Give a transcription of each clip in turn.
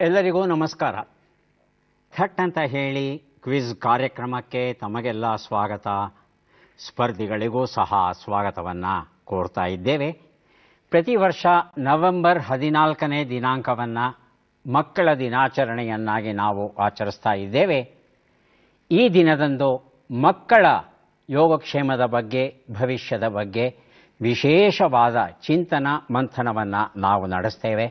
ಎಲ್ಲರಿಗೂ ನಮಸ್ಕಾರ ಥಟ್ ಅಂತ ಹೇಳಿ ಕ್ವಿಜ್ ಕಾರ್ಯಕ್ರಮಕ್ಕೆ ತಮಗೆಲ್ಲ ಸ್ವಾಗತ ಸ್ಪರ್ಧಿಗಳಿಗೂ ಸಹ ಸ್ವಾಗತವನ್ನು ಕೋರ್ತಾ ಇದ್ದೇವೆ ಪ್ರತಿ ವರ್ಷ ನವೆಂಬರ್ ಹದಿನಾಲ್ಕನೇ ದಿನಾಂಕವನ್ನು ಮಕ್ಕಳ ದಿನಾಚರಣೆಯನ್ನಾಗಿ ನಾವು ಆಚರಿಸ್ತಾ ಇದ್ದೇವೆ ಈ ದಿನದಂದು ಮಕ್ಕಳ ಯೋಗಕ್ಷೇಮದ ಬಗ್ಗೆ ಭವಿಷ್ಯದ ಬಗ್ಗೆ ವಿಶೇಷವಾದ ಚಿಂತನ ಮಂಥನವನ್ನು ನಾವು ನಡೆಸ್ತೇವೆ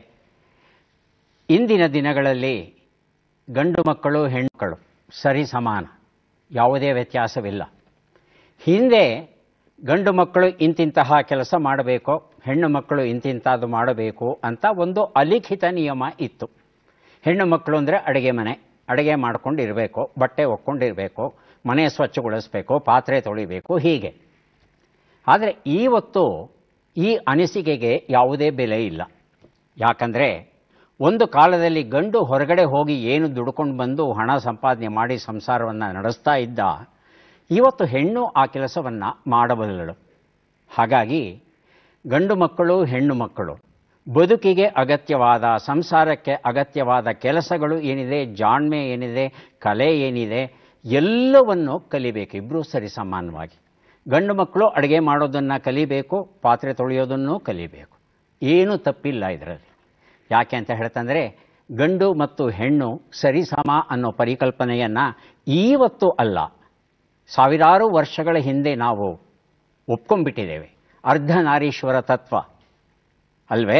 ಇಂದಿನ ದಿನಗಳಲ್ಲಿ ಗಂಡು ಮಕ್ಕಳು ಹೆಣ್ಣುಮಕ್ಕಳು ಸರಿ ಸಮಾನ ಯಾವುದೇ ವ್ಯತ್ಯಾಸವಿಲ್ಲ ಹಿಂದೆ ಗಂಡು ಮಕ್ಕಳು ಇಂತಿಂತಹ ಕೆಲಸ ಮಾಡಬೇಕು ಹೆಣ್ಣು ಮಕ್ಕಳು ಇಂತಿಂಥದ್ದು ಮಾಡಬೇಕು ಅಂತ ಒಂದು ಅಲಿಖಿತ ನಿಯಮ ಇತ್ತು ಹೆಣ್ಣು ಮಕ್ಕಳು ಅಂದರೆ ಅಡುಗೆ ಮನೆ ಅಡುಗೆ ಮಾಡ್ಕೊಂಡು ಇರಬೇಕು ಬಟ್ಟೆ ಒಕ್ಕೊಂಡಿರಬೇಕು ಮನೆ ಸ್ವಚ್ಛಗೊಳಿಸಬೇಕು ಪಾತ್ರೆ ತೊಳಿಬೇಕು ಹೀಗೆ ಆದರೆ ಇವತ್ತು ಈ ಅನಿಸಿಕೆಗೆ ಯಾವುದೇ ಬೆಲೆ ಇಲ್ಲ ಯಾಕಂದರೆ ಒಂದು ಕಾಲದಲ್ಲಿ ಗಂಡು ಹೊರಗಡೆ ಹೋಗಿ ಏನು ದುಡ್ಕೊಂಡು ಬಂದು ಹಣ ಸಂಪಾದನೆ ಮಾಡಿ ಸಂಸಾರವನ್ನು ನಡೆಸ್ತಾ ಇದ್ದ ಇವತ್ತು ಹೆಣ್ಣು ಆ ಕೆಲಸವನ್ನು ಮಾಡಬಲ್ಲಳು ಹಾಗಾಗಿ ಗಂಡು ಮಕ್ಕಳು ಹೆಣ್ಣು ಮಕ್ಕಳು ಬದುಕಿಗೆ ಅಗತ್ಯವಾದ ಸಂಸಾರಕ್ಕೆ ಅಗತ್ಯವಾದ ಕೆಲಸಗಳು ಏನಿದೆ ಜಾಣ್ಮೆ ಏನಿದೆ ಕಲೆ ಏನಿದೆ ಎಲ್ಲವನ್ನು ಕಲಿಬೇಕು ಇಬ್ಬರೂ ಸರಿ ಸಮಾನವಾಗಿ ಗಂಡು ಮಕ್ಕಳು ಅಡುಗೆ ಮಾಡೋದನ್ನು ಕಲಿಬೇಕು ಪಾತ್ರೆ ತೊಳೆಯೋದನ್ನು ಕಲಿಬೇಕು ಏನೂ ತಪ್ಪಿಲ್ಲ ಇದರಲ್ಲಿ ಯಾಕೆ ಅಂತ ಹೇಳ್ತಂದರೆ ಗಂಡು ಮತ್ತು ಹೆಣ್ಣು ಸರಿಸಮ ಅನ್ನೋ ಪರಿಕಲ್ಪನೆಯನ್ನು ಇವತ್ತು ಅಲ್ಲ ಸಾವಿರಾರು ವರ್ಷಗಳ ಹಿಂದೆ ನಾವು ಒಪ್ಕೊಂಡ್ಬಿಟ್ಟಿದ್ದೇವೆ ಅರ್ಧನಾರೀಶ್ವರ ತತ್ವ ಅಲ್ವೇ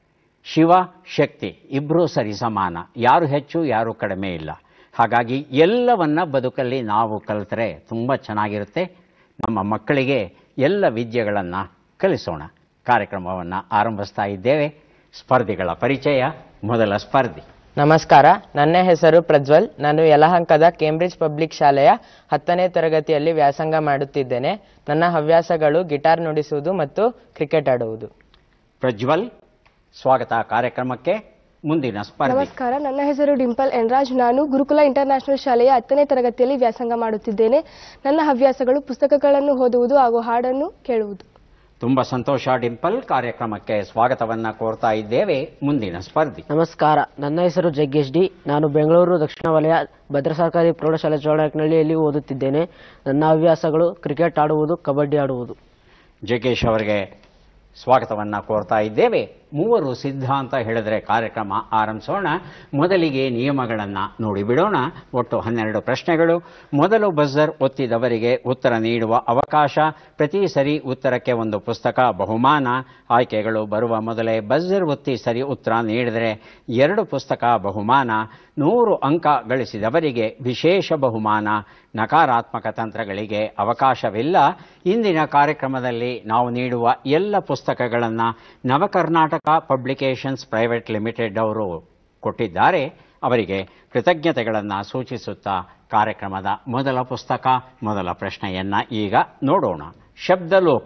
ಶಿವ ಶಕ್ತಿ ಇಬ್ಬರೂ ಸರಿ ಸಮಾನ ಯಾರು ಹೆಚ್ಚು ಯಾರು ಕಡಿಮೆ ಇಲ್ಲ ಹಾಗಾಗಿ ಎಲ್ಲವನ್ನ ಬದುಕಲ್ಲಿ ನಾವು ಕಲಿತರೆ ತುಂಬ ಚೆನ್ನಾಗಿರುತ್ತೆ ನಮ್ಮ ಮಕ್ಕಳಿಗೆ ಎಲ್ಲ ವಿದ್ಯೆಗಳನ್ನು ಕಲಿಸೋಣ ಕಾರ್ಯಕ್ರಮವನ್ನು ಆರಂಭಿಸ್ತಾ ಇದ್ದೇವೆ ಸ್ಪರ್ಧಿಗಳ ಪರಿಚಯ ಮೊದಲ ಸ್ಪರ್ಧಿ ನಮಸ್ಕಾರ ನನ್ನ ಹೆಸರು ಪ್ರಜ್ವಲ್ ನಾನು ಯಲಹಂಕದ ಕೇಂಬ್ರಿಡ್ಜ್ ಪಬ್ಲಿಕ್ ಶಾಲೆಯ ಹತ್ತನೇ ತರಗತಿಯಲ್ಲಿ ವ್ಯಾಸಂಗ ಮಾಡುತ್ತಿದ್ದೇನೆ ನನ್ನ ಹವ್ಯಾಸಗಳು ಗಿಟಾರ್ ನುಡಿಸುವುದು ಮತ್ತು ಕ್ರಿಕೆಟ್ ಆಡುವುದು ಪ್ರಜ್ವಲ್ ಸ್ವಾಗತ ಕಾರ್ಯಕ್ರಮಕ್ಕೆ ಮುಂದಿನ ಸ್ಪರ್ಧಿ ನಮಸ್ಕಾರ ನನ್ನ ಹೆಸರು ಡಿಂಪಲ್ ಎನ್ರಾಜ್ ನಾನು ಗುರುಕುಲ ಇಂಟರ್ನ್ಯಾಷನಲ್ ಶಾಲೆಯ ಹತ್ತನೇ ತರಗತಿಯಲ್ಲಿ ವ್ಯಾಸಂಗ ಮಾಡುತ್ತಿದ್ದೇನೆ ನನ್ನ ಹವ್ಯಾಸಗಳು ಪುಸ್ತಕಗಳನ್ನು ಓದುವುದು ಹಾಗೂ ಹಾಡನ್ನು ಕೇಳುವುದು ತುಂಬ ಸಂತೋಷ ಡಿಂಪಲ್ ಕಾರ್ಯಕ್ರಮಕ್ಕೆ ಸ್ವಾಗತವನ್ನು ಕೋರ್ತಾ ಇದ್ದೇವೆ ಮುಂದಿನ ಸ್ಪರ್ಧಿ ನಮಸ್ಕಾರ ನನ್ನ ಹೆಸರು ಜಗ್ಗೇಶ್ ಡಿ ನಾನು ಬೆಂಗಳೂರು ದಕ್ಷಿಣ ವಲಯ ಭದ್ರ ಸರ್ಕಾರಿ ಪ್ರೌಢಶಾಲೆ ಚೌಡಕನಹಳ್ಳಿಯಲ್ಲಿ ಓದುತ್ತಿದ್ದೇನೆ ನನ್ನ ಹವ್ಯಾಸಗಳು ಕ್ರಿಕೆಟ್ ಆಡುವುದು ಕಬಡ್ಡಿ ಆಡುವುದು ಜಗ್ಗೇಶ್ ಅವರಿಗೆ ಸ್ವಾಗತವನ್ನು ಕೋರ್ತಾ ಇದ್ದೇವೆ ಮೂವರು ಸಿದ್ಧ ಅಂತ ಹೇಳಿದ್ರೆ ಕಾರ್ಯಕ್ರಮ ಆರಂಭಿಸೋಣ ಮೊದಲಿಗೆ ನಿಯಮಗಳನ್ನು ನೋಡಿ ಬಿಡೋಣ ಒಟ್ಟು ಹನ್ನೆರಡು ಪ್ರಶ್ನೆಗಳು ಮೊದಲು ಬಜರ್ ಒತ್ತಿದವರಿಗೆ ಉತ್ತರ ನೀಡುವ ಅವಕಾಶ ಪ್ರತಿ ಸರಿ ಉತ್ತರಕ್ಕೆ ಒಂದು ಪುಸ್ತಕ ಬಹುಮಾನ ಆಯ್ಕೆಗಳು ಬರುವ ಮೊದಲೇ ಬಜರ್ ಒತ್ತಿ ಸರಿ ಉತ್ತರ ನೀಡಿದರೆ ಎರಡು ಪುಸ್ತಕ ಬಹುಮಾನ ನೂರು ಅಂಕ ಗಳಿಸಿದವರಿಗೆ ವಿಶೇಷ ಬಹುಮಾನ ನಕಾರಾತ್ಮಕ ತಂತ್ರಗಳಿಗೆ ಅವಕಾಶವಿಲ್ಲ ಇಂದಿನ ಕಾರ್ಯಕ್ರಮದಲ್ಲಿ ನಾವು ನೀಡುವ ಎಲ್ಲ ಪುಸ್ತಕಗಳನ್ನು ನವಕರ್ನಾಟಕ ಪಬ್ಲಿಕೇಶನ್ಸ್ ಪ್ರೈವೇಟ್ ಲಿಮಿಟೆಡ್ ಅವರು ಕೊಟ್ಟಿದ್ದಾರೆ ಅವರಿಗೆ ಕೃತಜ್ಞತೆಗಳನ್ನು ಸೂಚಿಸುತ್ತಾ ಕಾರ್ಯಕ್ರಮದ ಮೊದಲ ಪುಸ್ತಕ ಮೊದಲ ಪ್ರಶ್ನೆಯನ್ನು ಈಗ ನೋಡೋಣ ಶಬ್ದಲೋಕ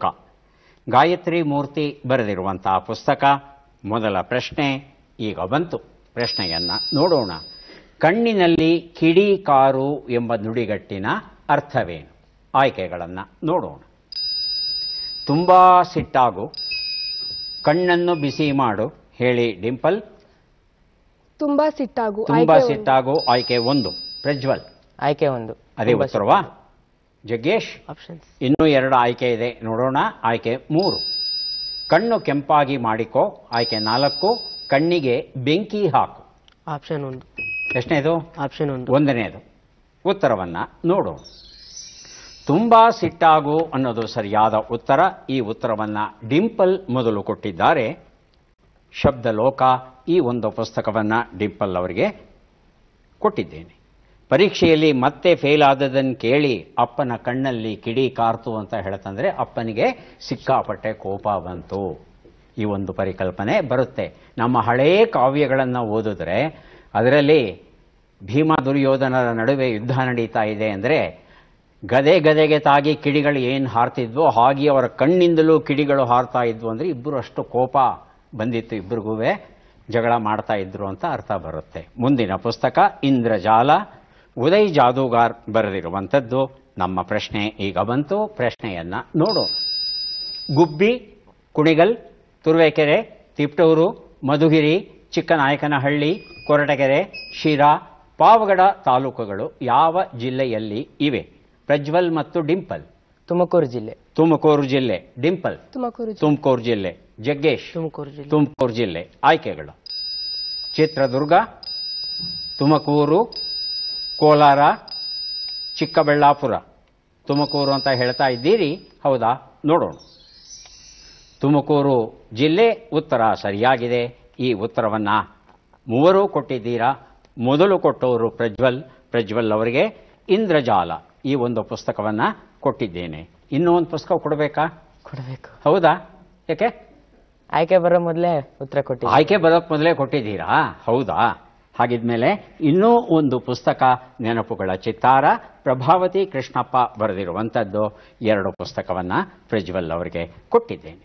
ಗಾಯತ್ರಿ ಮೂರ್ತಿ ಬರೆದಿರುವಂತಹ ಪುಸ್ತಕ ಮೊದಲ ಪ್ರಶ್ನೆ ಈಗ ಬಂತು ಪ್ರಶ್ನೆಯನ್ನು ನೋಡೋಣ ಕಣ್ಣಿನಲ್ಲಿ ಕಿಡಿ ಕಾರು ಎಂಬ ನುಡಿಗಟ್ಟಿನ ಅರ್ಥವೇನು ಆಯ್ಕೆಗಳನ್ನು ನೋಡೋಣ ತುಂಬ ಸಿಟ್ಟಾಗು ಕಣ್ಣನ್ನು ಬಿಸಿ ಮಾಡು ಹೇಳಿ ಡಿಂಪಲ್ ತುಂಬಾ ಸಿಟ್ಟಾಗು ತುಂಬ ಆಯ್ಕೆ ಒಂದು. ಸಿಟ್ಟಾಗು ಆಯ್ಕೆ ಒಂದು ಪ್ರಜ್ವಲ್ ಆಯ್ಕೆ ಒಂದು ಅದೇ ತುಂಬ ಉತ್ತರವಾ ಜಗ್ಗೇಶ್ ಆಪ್ಷನ್ಸ್ ಇನ್ನೂ ಎರಡು ಆಯ್ಕೆ ಇದೆ ನೋಡೋಣ ಆಯ್ಕೆ ಮೂರು ಕಣ್ಣು ಕೆಂಪಾಗಿ ಮಾಡಿಕೋ ಆಯ್ಕೆ ನಾಲ್ಕು ಕಣ್ಣಿಗೆ ಬೆಂಕಿ ಹಾಕು ಆಪ್ಷನ್ ಒಂದು ಎಷ್ಟನೇದು ಆಪ್ಷನ್ ಒಂದು ಒಂದನೇದು ಉತ್ತರವನ್ನು ನೋಡೋಣ ತುಂಬ ಸಿಟ್ಟಾಗು ಅನ್ನೋದು ಸರಿಯಾದ ಉತ್ತರ ಈ ಉತ್ತರವನ್ನು ಡಿಂಪಲ್ ಮೊದಲು ಕೊಟ್ಟಿದ್ದಾರೆ ಶಬ್ದಲೋಕ ಈ ಒಂದು ಪುಸ್ತಕವನ್ನು ಡಿಂಪಲ್ ಅವರಿಗೆ ಕೊಟ್ಟಿದ್ದೇನೆ ಪರೀಕ್ಷೆಯಲ್ಲಿ ಮತ್ತೆ ಫೇಲ್ ಆದದನ್ನು ಕೇಳಿ ಅಪ್ಪನ ಕಣ್ಣಲ್ಲಿ ಕಿಡಿ ಕಾರ್ತು ಅಂತ ಹೇಳ್ತಂದ್ರೆ ಅಪ್ಪನಿಗೆ ಸಿಕ್ಕಾಪಟ್ಟೆ ಕೋಪ ಬಂತು ಈ ಒಂದು ಪರಿಕಲ್ಪನೆ ಬರುತ್ತೆ ನಮ್ಮ ಹಳೇ ಕಾವ್ಯಗಳನ್ನು ಓದಿದ್ರೆ ಅದರಲ್ಲಿ ಭೀಮ ದುರ್ಯೋಧನರ ನಡುವೆ ಯುದ್ಧ ನಡೀತಾ ಇದೆ ಅಂದರೆ ಗದೆ ಗದೆಗೆ ತಾಗಿ ಕಿಡಿಗಳು ಏನು ಹಾರ್ತಿದ್ವೋ ಹಾಗೆ ಅವರ ಕಣ್ಣಿಂದಲೂ ಕಿಡಿಗಳು ಹಾರ್ತಾ ಇದ್ವು ಅಂದರೆ ಇಬ್ಬರು ಅಷ್ಟು ಕೋಪ ಬಂದಿತ್ತು ಇಬ್ಬರಿಗೂ ಜಗಳ ಮಾಡ್ತಾ ಇದ್ರು ಅಂತ ಅರ್ಥ ಬರುತ್ತೆ ಮುಂದಿನ ಪುಸ್ತಕ ಇಂದ್ರಜಾಲ ಉದಯ್ ಜಾದೂಗಾರ್ ಬರೆದಿರುವಂಥದ್ದು ನಮ್ಮ ಪ್ರಶ್ನೆ ಈಗ ಬಂತು ಪ್ರಶ್ನೆಯನ್ನು ನೋಡೋಣ ಗುಬ್ಬಿ ಕುಣಿಗಲ್ ತುರುವೇಕೆರೆ ತಿಪ್ಟೂರು ಮಧುಗಿರಿ ಚಿಕ್ಕನಾಯಕನಹಳ್ಳಿ ಕೊರಟಗೆರೆ ಶಿರಾ ಪಾವಗಡ ತಾಲೂಕುಗಳು ಯಾವ ಜಿಲ್ಲೆಯಲ್ಲಿ ಇವೆ ಪ್ರಜ್ವಲ್ ಮತ್ತು ಡಿಂಪಲ್ ತುಮಕೂರು ಜಿಲ್ಲೆ ತುಮಕೂರು ಜಿಲ್ಲೆ ಡಿಂಪಲ್ ತುಮಕೂರು ಜಿಲ್ಲೆ. ತುಮಕೂರು ಜಿಲ್ಲೆ ಜಗ್ಗೇಶ್ ತುಮಕೂರು ಜಿಲ್ಲೆ ತುಮಕೂರು ಜಿಲ್ಲೆ ಆಯ್ಕೆಗಳು ಚಿತ್ರದುರ್ಗ ತುಮಕೂರು ಕೋಲಾರ ಚಿಕ್ಕಬಳ್ಳಾಪುರ ತುಮಕೂರು ಅಂತ ಹೇಳ್ತಾ ಇದ್ದೀರಿ ಹೌದಾ ನೋಡೋಣ ತುಮಕೂರು ಜಿಲ್ಲೆ ಉತ್ತರ ಸರಿಯಾಗಿದೆ ಈ ಉತ್ತರವನ್ನು ಮೂವರು ಕೊಟ್ಟಿದ್ದೀರಾ ಮೊದಲು ಕೊಟ್ಟವರು ಪ್ರಜ್ವಲ್ ಪ್ರಜ್ವಲ್ ಅವರಿಗೆ ಇಂದ್ರಜಾಲ ಈ ಒಂದು ಪುಸ್ತಕವನ್ನು ಕೊಟ್ಟಿದ್ದೇನೆ ಇನ್ನೂ ಒಂದು ಪುಸ್ತಕ ಕೊಡಬೇಕಾ ಕೊಡಬೇಕು ಹೌದಾ ಯಾಕೆ ಆಯ್ಕೆ ಬರೋ ಮೊದಲೇ ಉತ್ತರ ಕೊಟ್ಟಿದ್ದೆ ಆಯ್ಕೆ ಬರೋಕ್ ಮೊದಲೇ ಕೊಟ್ಟಿದ್ದೀರಾ ಹೌದಾ ಹಾಗಿದ್ಮೇಲೆ ಇನ್ನೂ ಒಂದು ಪುಸ್ತಕ ನೆನಪುಗಳ ಚಿತ್ತಾರ ಪ್ರಭಾವತಿ ಕೃಷ್ಣಪ್ಪ ಬರೆದಿರುವಂಥದ್ದು ಎರಡು ಪುಸ್ತಕವನ್ನು ಪ್ರಜ್ವಲ್ ಅವರಿಗೆ ಕೊಟ್ಟಿದ್ದೇನೆ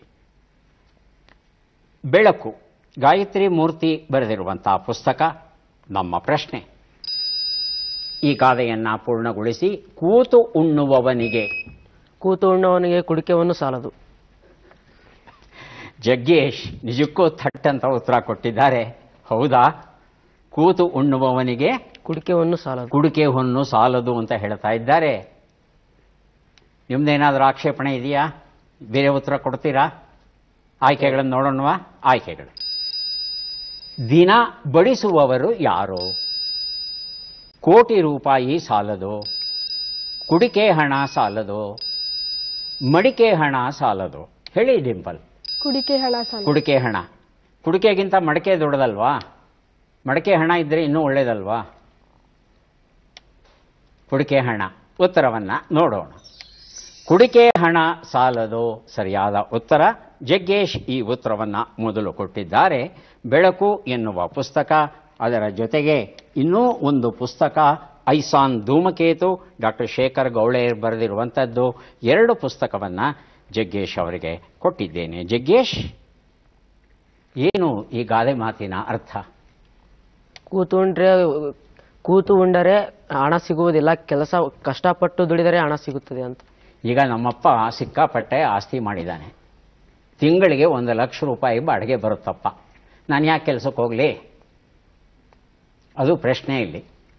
ಬೆಳಕು ಗಾಯತ್ರಿ ಮೂರ್ತಿ ಬರೆದಿರುವಂತಹ ಪುಸ್ತಕ ನಮ್ಮ ಪ್ರಶ್ನೆ ಈ ಗಾದೆಯನ್ನು ಪೂರ್ಣಗೊಳಿಸಿ ಕೂತು ಉಣ್ಣುವವನಿಗೆ ಕೂತು ಉಣ್ಣವನಿಗೆ ಕುಡಿಕೆವನ್ನು ಸಾಲದು ಜಗ್ಗೇಶ್ ನಿಜಕ್ಕೂ ಥಟ್ ಅಂತ ಉತ್ತರ ಕೊಟ್ಟಿದ್ದಾರೆ ಹೌದಾ ಕೂತು ಉಣ್ಣುವವನಿಗೆ ಕುಡಿಕೆವನ್ನು ಸಾಲದು ಕುಡಿಕೆ ಹೊನ್ನು ಸಾಲದು ಅಂತ ಹೇಳ್ತಾ ಇದ್ದಾರೆ ನಿಮ್ದೇನಾದ್ರೂ ಆಕ್ಷೇಪಣೆ ಇದೆಯಾ ಬೇರೆ ಉತ್ತರ ಕೊಡ್ತೀರಾ ಆಯ್ಕೆಗಳನ್ನು ನೋಡೋಣವಾ ಆಯ್ಕೆಗಳು ದಿನ ಬಡಿಸುವವರು ಯಾರು ಕೋಟಿ ರೂಪಾಯಿ ಸಾಲದು ಕುಡಿಕೆ ಹಣ ಸಾಲದು ಮಡಿಕೆ ಹಣ ಸಾಲದು ಹೇಳಿ ಡಿಂಪಲ್ ಕುಡಿಕೆ ಹಣ ಸಾಲ ಕುಡಿಕೆ ಹಣ ಕುಡಿಕೆಗಿಂತ ಮಡಕೆ ದೊಡ್ಡದಲ್ವಾ ಮಡಕೆ ಹಣ ಇದ್ದರೆ ಇನ್ನೂ ಒಳ್ಳೇದಲ್ವಾ ಕುಡಿಕೆ ಹಣ ಉತ್ತರವನ್ನು ನೋಡೋಣ ಕುಡಿಕೆ ಹಣ ಸಾಲದು ಸರಿಯಾದ ಉತ್ತರ ಜಗ್ಗೇಶ್ ಈ ಉತ್ತರವನ್ನು ಮೊದಲು ಕೊಟ್ಟಿದ್ದಾರೆ ಬೆಳಕು ಎನ್ನುವ ಪುಸ್ತಕ ಅದರ ಜೊತೆಗೆ ಇನ್ನೂ ಒಂದು ಪುಸ್ತಕ ಐಸಾನ್ ಧೂಮಕೇತು ಡಾಕ್ಟರ್ ಶೇಖರ್ ಗೌಳೇರ್ ಬರೆದಿರುವಂಥದ್ದು ಎರಡು ಪುಸ್ತಕವನ್ನು ಜಗ್ಗೇಶ್ ಅವರಿಗೆ ಕೊಟ್ಟಿದ್ದೇನೆ ಜಗ್ಗೇಶ್ ಏನು ಈ ಗಾದೆ ಮಾತಿನ ಅರ್ಥ ಕೂತು ಉಂಡ್ರೆ ಕೂತು ಉಂಡರೆ ಹಣ ಸಿಗುವುದಿಲ್ಲ ಕೆಲಸ ಕಷ್ಟಪಟ್ಟು ದುಡಿದರೆ ಹಣ ಸಿಗುತ್ತದೆ ಅಂತ ಈಗ ನಮ್ಮಪ್ಪ ಸಿಕ್ಕಾಪಟ್ಟೆ ಆಸ್ತಿ ಮಾಡಿದ್ದಾನೆ ತಿಂಗಳಿಗೆ ಒಂದು ಲಕ್ಷ ರೂಪಾಯಿ ಬಾಡಿಗೆ ಬರುತ್ತಪ್ಪ ನಾನು ಯಾಕೆ ಕೆಲಸಕ್ಕೆ ಹೋಗಲಿ ಅದು ಪ್ರಶ್ನೆ ಇಲ್ಲಿ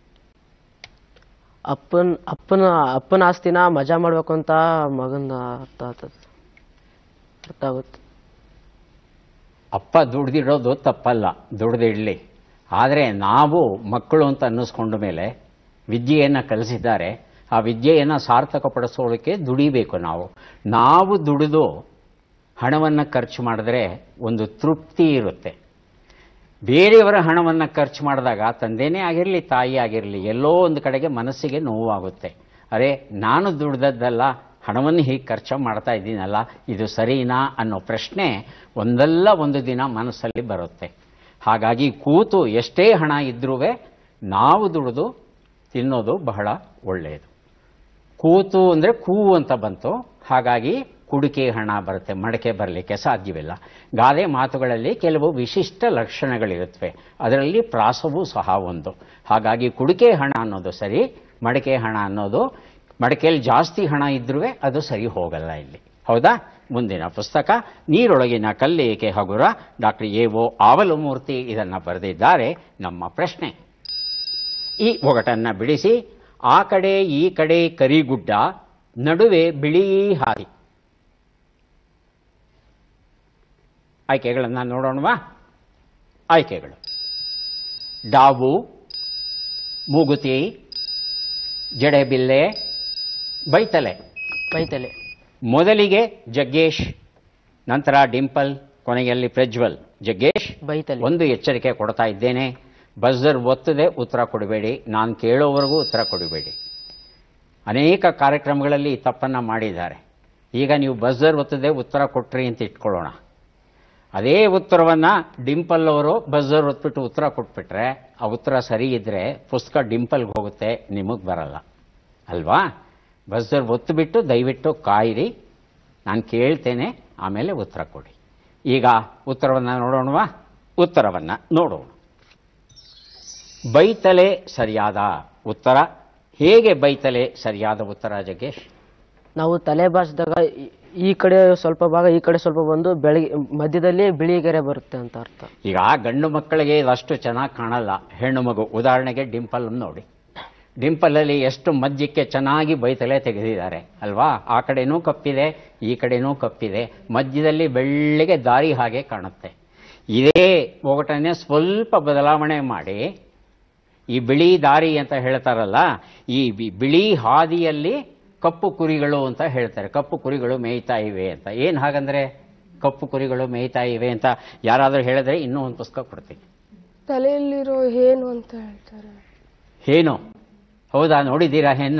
ಅಪ್ಪನ ಅಪ್ಪನ ಅಪ್ಪನ ಆಸ್ತಿನ ಮಜಾ ಮಾಡ್ಬೇಕು ಅಂತ ಮಗನ ಅರ್ಥ ಆಗ್ತದೆ ಅರ್ಥ ಆಗುತ್ತೆ ಅಪ್ಪ ದುಡ್ದಿಡೋದು ತಪ್ಪಲ್ಲ ದುಡ್ದಿಡಲಿ ಆದರೆ ನಾವು ಮಕ್ಕಳು ಅಂತ ಅನ್ನಿಸ್ಕೊಂಡ ಮೇಲೆ ವಿದ್ಯೆಯನ್ನು ಕಲಿಸಿದ್ದಾರೆ ಆ ವಿದ್ಯೆಯನ್ನು ಸಾರ್ಥಕಪಡಿಸೋದಕ್ಕೆ ದುಡಿಬೇಕು ನಾವು ನಾವು ದುಡಿದು ಹಣವನ್ನು ಖರ್ಚು ಮಾಡಿದ್ರೆ ಒಂದು ತೃಪ್ತಿ ಇರುತ್ತೆ ಬೇರೆಯವರ ಹಣವನ್ನು ಖರ್ಚು ಮಾಡಿದಾಗ ತಂದೆನೇ ಆಗಿರಲಿ ತಾಯಿ ಆಗಿರಲಿ ಎಲ್ಲೋ ಒಂದು ಕಡೆಗೆ ಮನಸ್ಸಿಗೆ ನೋವಾಗುತ್ತೆ ಅರೆ ನಾನು ದುಡ್ದದ್ದಲ್ಲ ಹಣವನ್ನು ಹೀಗೆ ಖರ್ಚು ಮಾಡ್ತಾ ಇದ್ದೀನಲ್ಲ ಇದು ಸರಿನಾ ಅನ್ನೋ ಪ್ರಶ್ನೆ ಒಂದಲ್ಲ ಒಂದು ದಿನ ಮನಸ್ಸಲ್ಲಿ ಬರುತ್ತೆ ಹಾಗಾಗಿ ಕೂತು ಎಷ್ಟೇ ಹಣ ಇದ್ರೂ ನಾವು ದುಡಿದು ತಿನ್ನೋದು ಬಹಳ ಒಳ್ಳೆಯದು ಕೂತು ಅಂದರೆ ಕೂವು ಅಂತ ಬಂತು ಹಾಗಾಗಿ ಕುಡಿಕೆ ಹಣ ಬರುತ್ತೆ ಮಡಕೆ ಬರಲಿಕ್ಕೆ ಸಾಧ್ಯವಿಲ್ಲ ಗಾದೆ ಮಾತುಗಳಲ್ಲಿ ಕೆಲವು ವಿಶಿಷ್ಟ ಲಕ್ಷಣಗಳಿರುತ್ತವೆ ಅದರಲ್ಲಿ ಪ್ರಾಸವೂ ಸಹ ಒಂದು ಹಾಗಾಗಿ ಕುಡಿಕೆ ಹಣ ಅನ್ನೋದು ಸರಿ ಮಡಕೆ ಹಣ ಅನ್ನೋದು ಮಡಕೆಯಲ್ಲಿ ಜಾಸ್ತಿ ಹಣ ಇದ್ರೂ ಅದು ಸರಿ ಹೋಗಲ್ಲ ಇಲ್ಲಿ ಹೌದಾ ಮುಂದಿನ ಪುಸ್ತಕ ನೀರೊಳಗಿನ ಕಲ್ಲೇಕೆ ಹಗುರ ಡಾಕ್ಟರ್ ಎ ಓ ಆವಲಮೂರ್ತಿ ಇದನ್ನು ಬರೆದಿದ್ದಾರೆ ನಮ್ಮ ಪ್ರಶ್ನೆ ಈ ಒಗಟನ್ನು ಬಿಡಿಸಿ ಆ ಕಡೆ ಈ ಕಡೆ ಕರಿಗುಡ್ಡ ನಡುವೆ ಬಿಳಿ ಹಾದಿ ಆಯ್ಕೆಗಳನ್ನು ನೋಡೋಣವಾ ಆಯ್ಕೆಗಳು ಡಾವು ಮೂಗುತಿ ಜಡೆಬಿಲ್ಲೆ ಬೈತಲೆ ಬೈತಲೆ ಮೊದಲಿಗೆ ಜಗ್ಗೇಶ್ ನಂತರ ಡಿಂಪಲ್ ಕೊನೆಯಲ್ಲಿ ಪ್ರಜ್ವಲ್ ಜಗ್ಗೇಶ್ ಬೈತಲೆ ಒಂದು ಎಚ್ಚರಿಕೆ ಕೊಡ್ತಾ ಇದ್ದೇನೆ ಬಜರ್ ಒತ್ತದೆ ಉತ್ತರ ಕೊಡಬೇಡಿ ನಾನು ಕೇಳೋವರೆಗೂ ಉತ್ತರ ಕೊಡಬೇಡಿ ಅನೇಕ ಕಾರ್ಯಕ್ರಮಗಳಲ್ಲಿ ಈ ತಪ್ಪನ್ನು ಮಾಡಿದ್ದಾರೆ ಈಗ ನೀವು ಬಜರ್ ಒತ್ತದೆ ಉತ್ತರ ಕೊಟ್ರಿ ಅಂತ ಇಟ್ಕೊಳ್ಳೋಣ ಅದೇ ಉತ್ತರವನ್ನು ಡಿಂಪಲ್ ಅವರು ಬಜರ್ ಒತ್ಬಿಟ್ಟು ಉತ್ತರ ಕೊಟ್ಬಿಟ್ರೆ ಆ ಉತ್ತರ ಸರಿ ಇದ್ದರೆ ಪುಸ್ತಕ ಡಿಂಪಲ್ಗೆ ಹೋಗುತ್ತೆ ನಿಮಗೆ ಬರಲ್ಲ ಅಲ್ವಾ ಬಜರ್ ಒತ್ತುಬಿಟ್ಟು ದಯವಿಟ್ಟು ಕಾಯಿರಿ ನಾನು ಕೇಳ್ತೇನೆ ಆಮೇಲೆ ಉತ್ತರ ಕೊಡಿ ಈಗ ಉತ್ತರವನ್ನು ನೋಡೋಣವಾ ಉತ್ತರವನ್ನು ನೋಡೋಣ ಬೈತಲೆ ಸರಿಯಾದ ಉತ್ತರ ಹೇಗೆ ಬೈತಲೆ ಸರಿಯಾದ ಉತ್ತರ ಜಗ್ಗೇಶ್ ನಾವು ತಲೆ ಬಾಚಿದಾಗ ಈ- ಈ ಕಡೆ ಸ್ವಲ್ಪ ಭಾಗ ಈ ಕಡೆ ಸ್ವಲ್ಪ ಬಂದು ಬೆಳಗ್ಗೆ ಮಧ್ಯದಲ್ಲಿ ಬಿಳಿ ಗೆರೆ ಬರುತ್ತೆ ಅಂತ ಅರ್ಥ ಈಗ ಗಂಡು ಮಕ್ಕಳಿಗೆ ಇದಷ್ಟು ಚೆನ್ನಾಗಿ ಕಾಣಲ್ಲ ಹೆಣ್ಣು ಮಗು ಉದಾಹರಣೆಗೆ ಡಿಂಪಲ್ ನೋಡಿ ಡಿಂಪಲಲ್ಲಿ ಎಷ್ಟು ಮಧ್ಯಕ್ಕೆ ಚೆನ್ನಾಗಿ ಬೈತಲೆ ತೆಗೆದಿದ್ದಾರೆ ಅಲ್ವಾ ಆ ಕಡೆನೂ ಕಪ್ಪಿದೆ ಈ ಕಡೆನೂ ಕಪ್ಪಿದೆ ಮಧ್ಯದಲ್ಲಿ ಬೆಳ್ಳಿಗೆ ದಾರಿ ಹಾಗೆ ಕಾಣುತ್ತೆ ಇದೇ ಒಗಟನೆ ಸ್ವಲ್ಪ ಬದಲಾವಣೆ ಮಾಡಿ ಈ ಬಿಳಿ ದಾರಿ ಅಂತ ಹೇಳ್ತಾರಲ್ಲ ಈ ಬಿ- ಬಿಳಿ ಹಾದಿಯಲ್ಲಿ ಕಪ್ಪು ಕುರಿಗಳು ಅಂತ ಹೇಳ್ತಾರೆ ಕಪ್ಪು ಕುರಿಗಳು ಮೇಯ್ತಾ ಇವೆ ಅಂತ ಏನು ಹಾಗಂದ್ರೆ ಕಪ್ಪು ಕುರಿಗಳು ಮೇಯ್ತಾ ಇವೆ ಅಂತ ಯಾರಾದರೂ ಹೇಳಿದ್ರೆ ಇನ್ನೂ ಒಂದು ಪುಸ್ತಕ ಕೊಡ್ತೀನಿ ತಲೆಯಲ್ಲಿರೋ ಏನು ಅಂತ ಹೇಳ್ತಾರೆ ಏನು ಹೌದಾ ನೋಡಿದ್ದೀರಾ ಹೆನ್ನ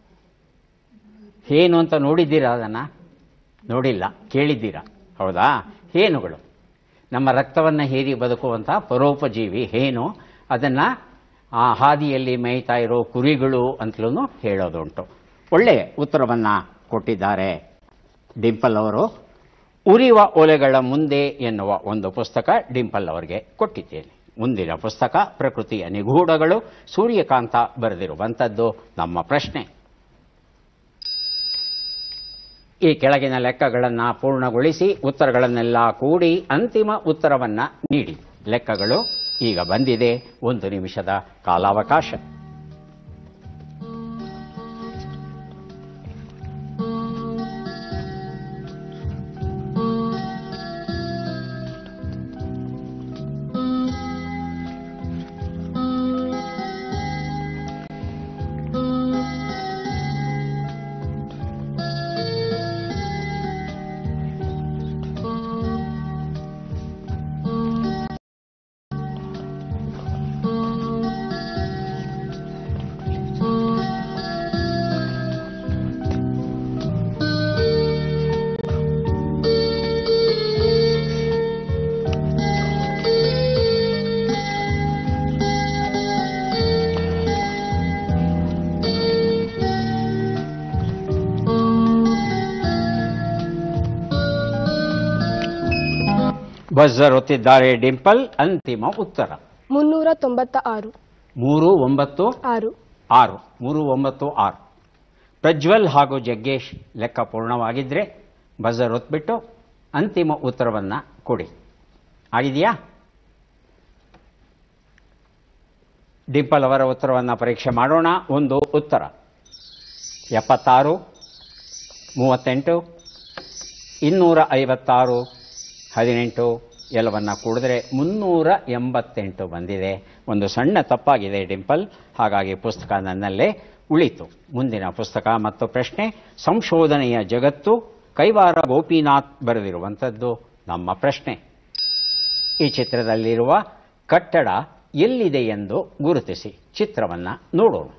ಏನು ಅಂತ ನೋಡಿದ್ದೀರಾ ಅದನ್ನು ನೋಡಿಲ್ಲ ಕೇಳಿದ್ದೀರಾ ಹೌದಾ ಹೇನುಗಳು ನಮ್ಮ ರಕ್ತವನ್ನು ಹೀರಿ ಬದುಕುವಂಥ ಪರೋಪಜೀವಿ ಹೇನು ಅದನ್ನು ಆ ಹಾದಿಯಲ್ಲಿ ಮೇಯ್ತಾ ಇರೋ ಕುರಿಗಳು ಅಂತಲೂ ಹೇಳೋದುಂಟು ಒಳ್ಳೆಯ ಉತ್ತರವನ್ನು ಕೊಟ್ಟಿದ್ದಾರೆ ಡಿಂಪಲ್ ಅವರು ಉರಿವ ಒಲೆಗಳ ಮುಂದೆ ಎನ್ನುವ ಒಂದು ಪುಸ್ತಕ ಡಿಂಪಲ್ ಅವರಿಗೆ ಕೊಟ್ಟಿದ್ದೇನೆ ಮುಂದಿನ ಪುಸ್ತಕ ಪ್ರಕೃತಿಯ ನಿಗೂಢಗಳು ಸೂರ್ಯಕಾಂತ ಬರೆದಿರುವಂಥದ್ದು ನಮ್ಮ ಪ್ರಶ್ನೆ ಈ ಕೆಳಗಿನ ಲೆಕ್ಕಗಳನ್ನು ಪೂರ್ಣಗೊಳಿಸಿ ಉತ್ತರಗಳನ್ನೆಲ್ಲ ಕೂಡಿ ಅಂತಿಮ ಉತ್ತರವನ್ನು ನೀಡಿ ಲೆಕ್ಕಗಳು ಈಗ ಬಂದಿದೆ ಒಂದು ನಿಮಿಷದ ಕಾಲಾವಕಾಶ ಬಜರ್ ಒತ್ತಿದ್ದಾರೆ ಡಿಂಪಲ್ ಅಂತಿಮ ಉತ್ತರ ಮುನ್ನೂರ ತೊಂಬತ್ತ ಆರು ಮೂರು ಒಂಬತ್ತು ಆರು ಆರು ಮೂರು ಒಂಬತ್ತು ಆರು ಪ್ರಜ್ವಲ್ ಹಾಗೂ ಜಗ್ಗೇಶ್ ಲೆಕ್ಕ ಪೂರ್ಣವಾಗಿದ್ದರೆ ಬಜರ್ ಒತ್ಬಿಟ್ಟು ಅಂತಿಮ ಉತ್ತರವನ್ನು ಕೊಡಿ ಆಗಿದೆಯಾ ಡಿಂಪಲ್ ಅವರ ಉತ್ತರವನ್ನು ಪರೀಕ್ಷೆ ಮಾಡೋಣ ಒಂದು ಉತ್ತರ ಎಪ್ಪತ್ತಾರು ಮೂವತ್ತೆಂಟು ಇನ್ನೂರ ಐವತ್ತಾರು ಹದಿನೆಂಟು ಎಲ್ಲವನ್ನು ಕೂಡಿದ್ರೆ ಮುನ್ನೂರ ಎಂಬತ್ತೆಂಟು ಬಂದಿದೆ ಒಂದು ಸಣ್ಣ ತಪ್ಪಾಗಿದೆ ಡಿಂಪಲ್ ಹಾಗಾಗಿ ಪುಸ್ತಕ ನನ್ನಲ್ಲೇ ಉಳಿತು ಮುಂದಿನ ಪುಸ್ತಕ ಮತ್ತು ಪ್ರಶ್ನೆ ಸಂಶೋಧನೆಯ ಜಗತ್ತು ಕೈವಾರ ಗೋಪಿನಾಥ್ ಬರೆದಿರುವಂಥದ್ದು ನಮ್ಮ ಪ್ರಶ್ನೆ ಈ ಚಿತ್ರದಲ್ಲಿರುವ ಕಟ್ಟಡ ಎಲ್ಲಿದೆ ಎಂದು ಗುರುತಿಸಿ ಚಿತ್ರವನ್ನು ನೋಡೋಣ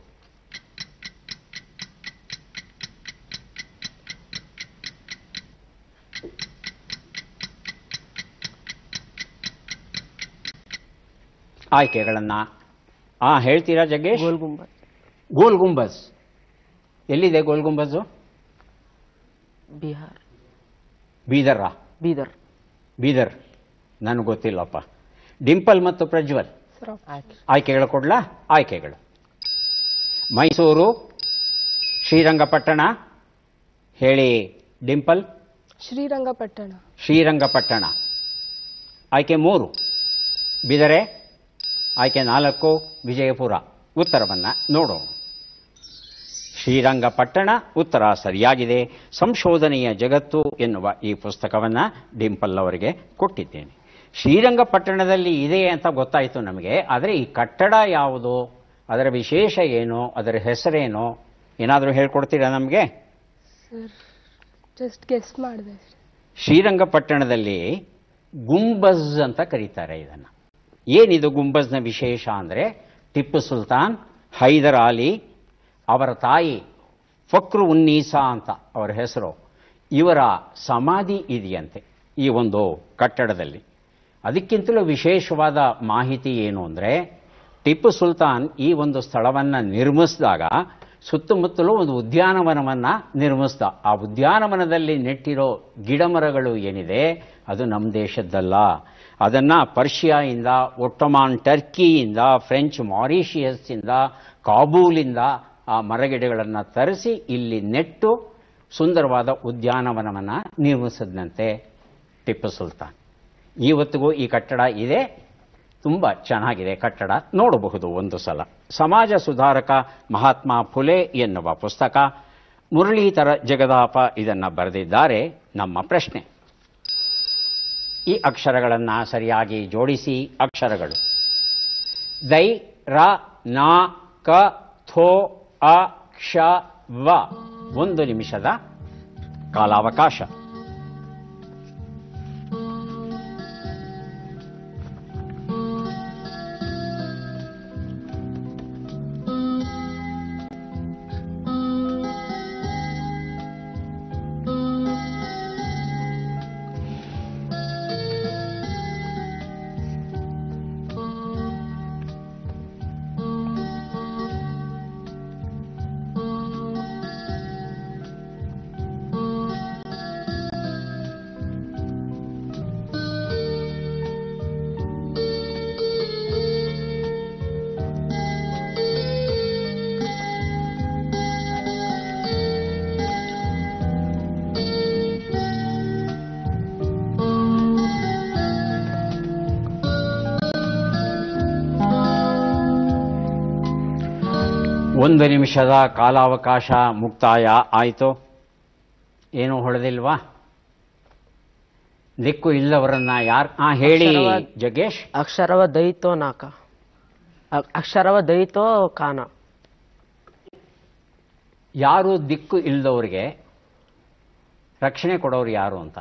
ಆಯ್ಕೆಗಳನ್ನು ಆ ಹೇಳ್ತೀರಾ ಜಗ್ಗೇಶ್ ಗೋಲ್ ಗುಂಬಜ್ ಗೋಲ್ ಗುಂಬಜ್ ಎಲ್ಲಿದೆ ಗೋಲ್ ಗುಂಬಜು ಬಿಹಾರ್ ಬೀದರ್ರ ಬೀದರ್ ಬೀದರ್ ನನಗೆ ಗೊತ್ತಿಲ್ಲಪ್ಪ ಡಿಂಪಲ್ ಮತ್ತು ಪ್ರಜ್ವಲ್ ಸರ್ ಆಯ್ಕೆ ಆಯ್ಕೆಗಳು ಕೊಡ್ಲಾ ಆಯ್ಕೆಗಳು ಮೈಸೂರು ಶ್ರೀರಂಗಪಟ್ಟಣ ಹೇಳಿ ಡಿಂಪಲ್ ಶ್ರೀರಂಗಪಟ್ಟಣ ಶ್ರೀರಂಗಪಟ್ಟಣ ಆಯ್ಕೆ ಮೂರು ಬಿದರೆ ಆಯ್ಕೆ ನಾಲ್ಕು ವಿಜಯಪುರ ಉತ್ತರವನ್ನು ನೋಡೋಣ ಶ್ರೀರಂಗಪಟ್ಟಣ ಉತ್ತರ ಸರಿಯಾಗಿದೆ ಸಂಶೋಧನೆಯ ಜಗತ್ತು ಎನ್ನುವ ಈ ಪುಸ್ತಕವನ್ನು ಡಿಂಪಲ್ ಅವರಿಗೆ ಕೊಟ್ಟಿದ್ದೇನೆ ಶ್ರೀರಂಗಪಟ್ಟಣದಲ್ಲಿ ಇದೆ ಅಂತ ಗೊತ್ತಾಯಿತು ನಮಗೆ ಆದರೆ ಈ ಕಟ್ಟಡ ಯಾವುದು ಅದರ ವಿಶೇಷ ಏನು ಅದರ ಹೆಸರೇನು ಏನಾದರೂ ಹೇಳ್ಕೊಡ್ತೀರಾ ನಮಗೆ ಸರ್ ಜಸ್ಟ್ ಗೆಸ್ ಮಾಡಿದೆ ಶ್ರೀರಂಗಪಟ್ಟಣದಲ್ಲಿ ಗುಂಬಜ್ ಅಂತ ಕರೀತಾರೆ ಇದನ್ನು ಏನಿದು ಗುಂಬಜ್ನ ವಿಶೇಷ ಅಂದರೆ ಟಿಪ್ಪು ಸುಲ್ತಾನ್ ಹೈದರ್ ಅಲಿ ಅವರ ತಾಯಿ ಫಕ್ರು ಉನ್ನೀಸಾ ಅಂತ ಅವರ ಹೆಸರು ಇವರ ಸಮಾಧಿ ಇದೆಯಂತೆ ಈ ಒಂದು ಕಟ್ಟಡದಲ್ಲಿ ಅದಕ್ಕಿಂತಲೂ ವಿಶೇಷವಾದ ಮಾಹಿತಿ ಏನು ಅಂದರೆ ಟಿಪ್ಪು ಸುಲ್ತಾನ್ ಈ ಒಂದು ಸ್ಥಳವನ್ನು ನಿರ್ಮಿಸಿದಾಗ ಸುತ್ತಮುತ್ತಲೂ ಒಂದು ಉದ್ಯಾನವನವನ್ನು ನಿರ್ಮಿಸ್ದ ಆ ಉದ್ಯಾನವನದಲ್ಲಿ ನೆಟ್ಟಿರೋ ಗಿಡಮರಗಳು ಏನಿದೆ ಅದು ನಮ್ಮ ದೇಶದ್ದಲ್ಲ ಅದನ್ನು ಪರ್ಷಿಯಾಯಿಂದ ಒಟ್ಟೊಮಾನ್ ಟರ್ಕಿಯಿಂದ ಫ್ರೆಂಚ್ ಮಾರಿಷಿಯಸ್ಸಿಂದ ಕಾಬೂಲಿಂದ ಆ ಮರಗಿಡಗಳನ್ನು ತರಿಸಿ ಇಲ್ಲಿ ನೆಟ್ಟು ಸುಂದರವಾದ ಉದ್ಯಾನವನವನ್ನು ನಿರ್ಮಿಸಿದಂತೆ ಟಿಪ್ಪು ಸುಲ್ತಾನ್ ಇವತ್ತಿಗೂ ಈ ಕಟ್ಟಡ ಇದೆ ತುಂಬ ಚೆನ್ನಾಗಿದೆ ಕಟ್ಟಡ ನೋಡಬಹುದು ಒಂದು ಸಲ ಸಮಾಜ ಸುಧಾರಕ ಮಹಾತ್ಮ ಫುಲೆ ಎನ್ನುವ ಪುಸ್ತಕ ಮುರಳೀಧರ ಜಗದಾಪ ಇದನ್ನು ಬರೆದಿದ್ದಾರೆ ನಮ್ಮ ಪ್ರಶ್ನೆ ಈ ಅಕ್ಷರಗಳನ್ನು ಸರಿಯಾಗಿ ಜೋಡಿಸಿ ಅಕ್ಷರಗಳು ದೈ ರ ನ ಕ ಥೋ ಅ ಕ್ಷ ವ ಒಂದು ನಿಮಿಷದ ಕಾಲಾವಕಾಶ ಒಂದು ನಿಮಿಷದ ಕಾಲಾವಕಾಶ ಮುಕ್ತಾಯ ಆಯಿತು ಏನು ಹೊಡೆದಿಲ್ವಾ ದಿಕ್ಕು ಇಲ್ಲವರನ್ನ ಯಾರು ಆ ಹೇಳಿ ಅಕ್ಷರವಾದ- ಜಗ್ಗೇಶ್ ಅಕ್ಷರವ ದೈತೋ ನಾಕ ಅ- ಅಕ್ಷರವ ದೈತೋ ಕಾನ ಯಾರು ದಿಕ್ಕು ಇಲ್ಲದವ್ರಿಗೆ ರಕ್ಷಣೆ ಕೊಡೋರು ಯಾರು ಅಂತ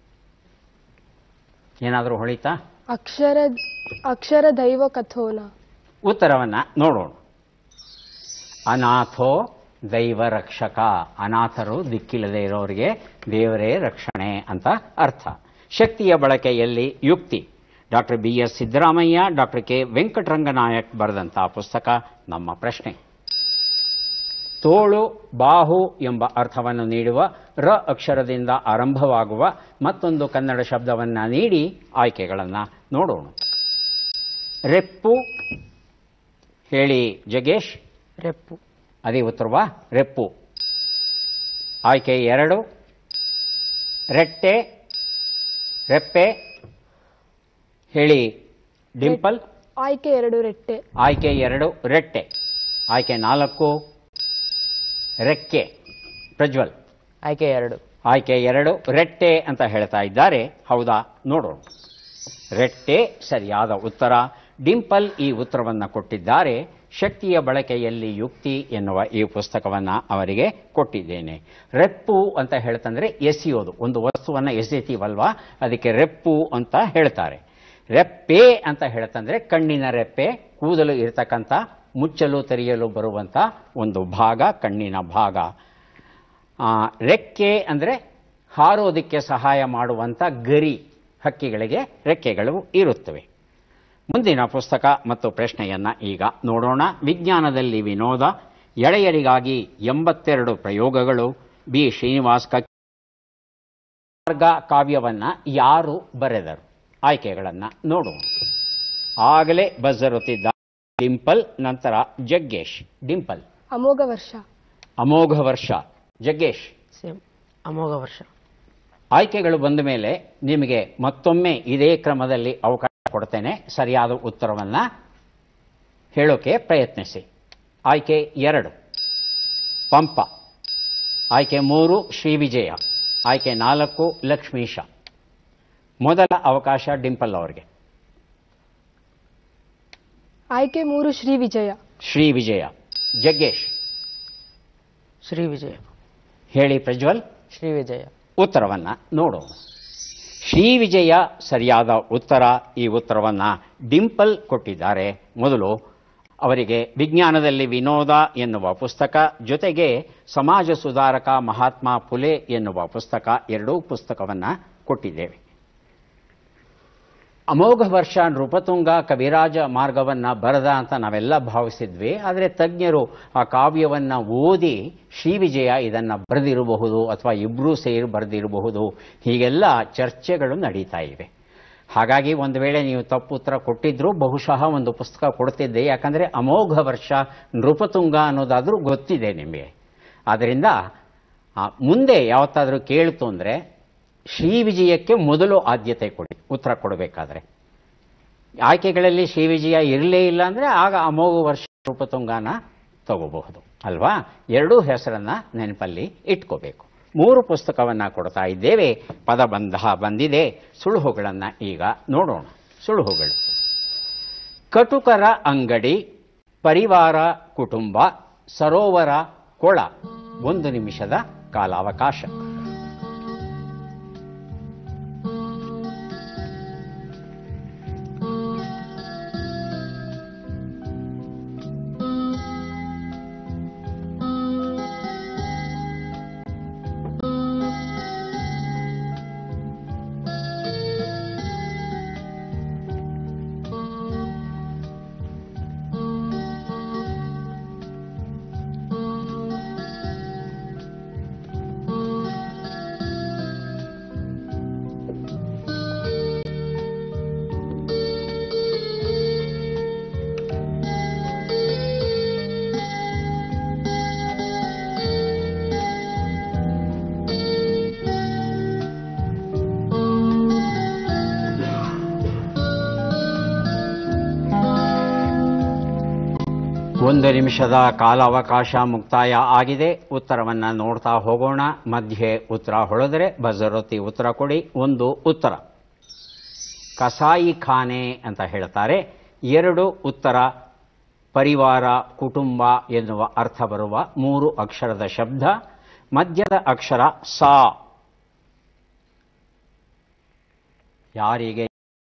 ಏನಾದರೂ ಹೊಳಿತಾ ಅಕ್ಷರ ಅಕ್ಷರ ದೈವ ಕಥೋನ ಉತ್ತರವನ್ನ ನೋಡೋಣ ಅನಾಥೋ ದೈವ ರಕ್ಷಕ ಅನಾಥರು ದಿಕ್ಕಿಲ್ಲದೆ ಇರೋರಿಗೆ ದೇವರೇ ರಕ್ಷಣೆ ಅಂತ ಅರ್ಥ ಶಕ್ತಿಯ ಬಳಕೆಯಲ್ಲಿ ಯುಕ್ತಿ doctor B S Siddaramaiah doctor K Venkataranganayak ಬರೆದಂಥ ಪುಸ್ತಕ ನಮ್ಮ ಪ್ರಶ್ನೆ ತೋಳು ಬಾಹು ಎಂಬ ಅರ್ಥವನ್ನು ನೀಡುವ ರ ಅಕ್ಷರದಿಂದ ಆರಂಭವಾಗುವ ಮತ್ತೊಂದು ಕನ್ನಡ ಶಬ್ದವನ್ನು ನೀಡಿ ಆಯ್ಕೆಗಳನ್ನು ನೋಡೋಣ ರೆಪ್ಪು ಹೇಳಿ ಜಗೇಶ್ ರೆಪ್ಪು ಅದೇ ಉತ್ತರವಾ ರೆಪ್ಪು ಆಯ್ಕೆ ಎರಡು ರೆಟ್ಟೆ ರೆಪ್ಪೆ ಹೇಳಿ ಡಿಂಪಲ್ ಆಯ್ಕೆ ಎರಡು ರೆಟ್ಟೆ ಆಯ್ಕೆ ಎರಡು ರೆಟ್ಟೆ ಆಯ್ಕೆ ನಾಲ್ಕು ರೆಕ್ಕೆ ಪ್ರಜ್ವಲ್ ಆಯ್ಕೆ ಎರಡು ಆಯ್ಕೆ ಎರಡು ರೆಟ್ಟೆ ಅಂತ ಹೇಳ್ತಾ ಇದ್ದಾರೆ ಹೌದಾ ನೋಡೋಣ ರೆಟ್ಟೆ ಸರಿಯಾದ ಉತ್ತರ ಡಿಂಪಲ್ ಈ ಉತ್ತರವನ್ನು ಕೊಟ್ಟಿದ್ದಾರೆ ಶಕ್ತಿಯ ಬಳಕೆಯಲ್ಲಿ ಯುಕ್ತಿ ಎನ್ನುವ ಈ ಪುಸ್ತಕವನ್ನು ಅವರಿಗೆ ಕೊಟ್ಟಿದ್ದೇನೆ ರೆಪ್ಪು ಅಂತ ಹೇಳ್ತಂದ್ರೆ ಎಸೆಯೋದು ಒಂದು ವಸ್ತುವನ್ನು ಎಸೆತೀವಲ್ವಾ ಅದಕ್ಕೆ ರೆಪ್ಪು ಅಂತ ಹೇಳ್ತಾರೆ ರೆಪ್ಪೆ ಅಂತ ಹೇಳ್ತಂದ್ರೆ ಕಣ್ಣಿನ ರೆಪ್ಪೆ ಕೂದಲು ಇರತಕ್ಕಂಥ ಮುಚ್ಚಲು ತೆರೆಯಲು ಬರುವಂಥ ಒಂದು ಭಾಗ ಕಣ್ಣಿನ ಭಾಗ ಆ, ರೆಕ್ಕೆ ಅಂದರೆ ಹಾರೋದಕ್ಕೆ ಸಹಾಯ ಮಾಡುವಂಥ ಗರಿ ಹಕ್ಕಿಗಳಿಗೆ ರೆಕ್ಕೆಗಳು ಇರುತ್ತವೆ ಮುಂದಿನ ಪುಸ್ತಕ ಮತ್ತು ಪ್ರಶ್ನೆಯನ್ನ ಈಗ ನೋಡೋಣ ವಿಜ್ಞಾನದಲ್ಲಿ ವಿನೋದ ಎಳೆಯರಿಗಾಗಿ ಎಂಬತ್ತೆರಡು ಪ್ರಯೋಗಗಳು ಬಿ ಶ್ರೀನಿವಾಸ್ ಕ ಮಾರ್ಗ ಕಾವ್ಯವನ್ನ ಯಾರು ಬರೆದರು ಆಯ್ಕೆಗಳನ್ನ ನೋಡೋಣ ಆಗಲೇ ಬಜ್ಜರುತ್ತಿದ್ದ ಡಿಂಪಲ್ ನಂತರ ಜಗ್ಗೇಶ್ ಡಿಂಪಲ್ ಅಮೋಘ ವರ್ಷ ಅಮೋಘ ವರ್ಷ ಜಗ್ಗೇಶ್ ಸೇಮ್ ಅಮೋಘ ವರ್ಷ ಆಯ್ಕೆಗಳು ಬಂದ ಮೇಲೆ ನಿಮಗೆ ಮತ್ತೊಮ್ಮೆ ಇದೇ ಕ್ರಮದಲ್ಲಿ ಅವಕಾಶ ಕೊಡ್ತೇನೆ ಸರಿಯಾದ ಉತ್ತರವನ್ನ ಹೇಳೋಕೆ ಪ್ರಯತ್ನಿಸಿ ಆಯ್ಕೆ ಎರಡು ಪಂಪ ಆಯ್ಕೆ ಮೂರು ಶ್ರೀವಿಜಯ ಆಯ್ಕೆ ನಾಲ್ಕು ಲಕ್ಷ್ಮೀಶ ಮೊದಲ ಅವಕಾಶ ಡಿಂಪಲ್ ಅವರಿಗೆ ಆಯ್ಕೆ ಮೂರು ಶ್ರೀ ವಿಜಯ ಶ್ರೀ ವಿಜಯ ಜಗ್ಗೇಶ್ ಶ್ರೀ ವಿಜಯ ಹೇಳಿ ಪ್ರಜ್ವಲ್ ಶ್ರೀ ವಿಜಯ ಉತ್ತರವನ್ನ ನೋಡೋಣ ಶ್ರೀ ವಿಜಯ ಸರಿಯಾದ ಉತ್ತರ ಈ ಉತ್ತರವನ್ನ ಡಿಂಪಲ್ ಕೊಟ್ಟಿದ್ದಾರೆ ಮೊದಲು ಅವರಿಗೆ ವಿಜ್ಞಾನದಲ್ಲಿ ವಿನೋದ ಎನ್ನುವ ಪುಸ್ತಕ ಜೊತೆಗೆ ಸಮಾಜ ಸುಧಾರಕ ಮಹಾತ್ಮ ಫುಲೆ ಎನ್ನುವ ಪುಸ್ತಕ ಎರಡೂ ಪುಸ್ತಕವನ್ನ ಕೊಟ್ಟಿದ್ದೇವೆ ಅಮೋಘ ವರ್ಷ ನೃಪತುಂಗ ಕವಿರಾಜ ಮಾರ್ಗವನ್ನ ಬರದ ಅಂತ ನಾವೆಲ್ಲ ಭಾವಿಸಿದ್ವಿ ಆದರೆ ತಜ್ಞರು ಆ ಕಾವ್ಯವನ್ನ ಓದಿ ಶ್ರೀವಿಜಯ ಇದನ್ನ ಬರೆದಿರಬಹುದು ಅಥವಾ ಇಬ್ಬರೂ ಸೇರಿ ಬರೆದಿರಬಹುದು ಹೀಗೆಲ್ಲ ಚರ್ಚೆಗಳು ನಡೀತಾ ಇವೆ ಹಾಗಾಗಿ ಒಂದು ವೇಳೆ ನೀವು ತಪ್ಪು ಉತ್ತರ ಕೊಟ್ಟಿದ್ರೂ ಬಹುಶಃ ಒಂದು ಪುಸ್ತಕ ಕೊಡ್ತಿದ್ದೆ ಯಾಕಂದ್ರೆ ಅಮೋಘ ವರ್ಷ ನೃಪತುಂಗ ಅನ್ನೋದಾದ್ರೂ ಗೊತ್ತಿದೆ ನಿಮಗೆ ಆದ್ದರಿಂದ ಆ, ಮುಂದೆ ಯಾವತ್ತಾದರೂ ಕೇಳ್ತು ಅಂದರೆ ಶ್ರೀ ವಿಜಯಕ್ಕೆ ಮೊದಲು ಆದ್ಯತೆ ಕೊಡಿ ಉತ್ತರ ಕೊಡಬೇಕಾದ್ರೆ ಆಯ್ಕೆಗಳಲ್ಲಿ ಶ್ರೀ ವಿಜಯ ಇರಲೇ ಇಲ್ಲ ಅಂದರೆ ಆಗ ಅಮೋಘ ವರ್ಷ ರೂಪತುಂಗಾನ ತಗೋಬಹುದು ಅಲ್ವಾ ಎರಡೂ ಹೆಸರನ್ನ ನೆನಪಲ್ಲಿ ಇಟ್ಕೋಬೇಕು ಮೂರು ಪುಸ್ತಕವನ್ನು ಕೊಡ್ತಾ ಇದ್ದೇವೆ ಪದಬಂಧ ಬಂದಿದೆ ಸುಳುಹುಗಳನ್ನು ಈಗ ನೋಡೋಣ ಸುಳುಹುಗಳು ಕಟುಕರ ಅಂಗಡಿ ಪರಿವಾರ ಕುಟುಂಬ ಸರೋವರ ಕೊಳ ಒಂದು ನಿಮಿಷದ ಕಾಲಾವಕಾಶ ಒಂದು ನಿಮಿಷದ ಕಾಲಾವಕಾಶ ಮುಕ್ತಾಯ ಆಗಿದೆ ಉತ್ತರವನ್ನ ನೋಡ್ತಾ ಹೋಗೋಣ ಮಧ್ಯೆ ಉತ್ತರ ಹೊಳೆದರೆ ಬಜರೊತ್ತಿ ಉತ್ತರ ಕೊಡಿ ಒಂದು ಉತ್ತರ ಕಸಾಯಿ ಖಾನೆ ಅಂತ ಹೇಳ್ತಾರೆ ಎರಡು ಉತ್ತರ ಪರಿವಾರ ಕುಟುಂಬ ಎನ್ನುವ ಅರ್ಥ ಬರುವ ಮೂರು ಅಕ್ಷರದ ಶಬ್ದ ಮಧ್ಯದ ಅಕ್ಷರ ಸಾ ಯಾರಿಗೆ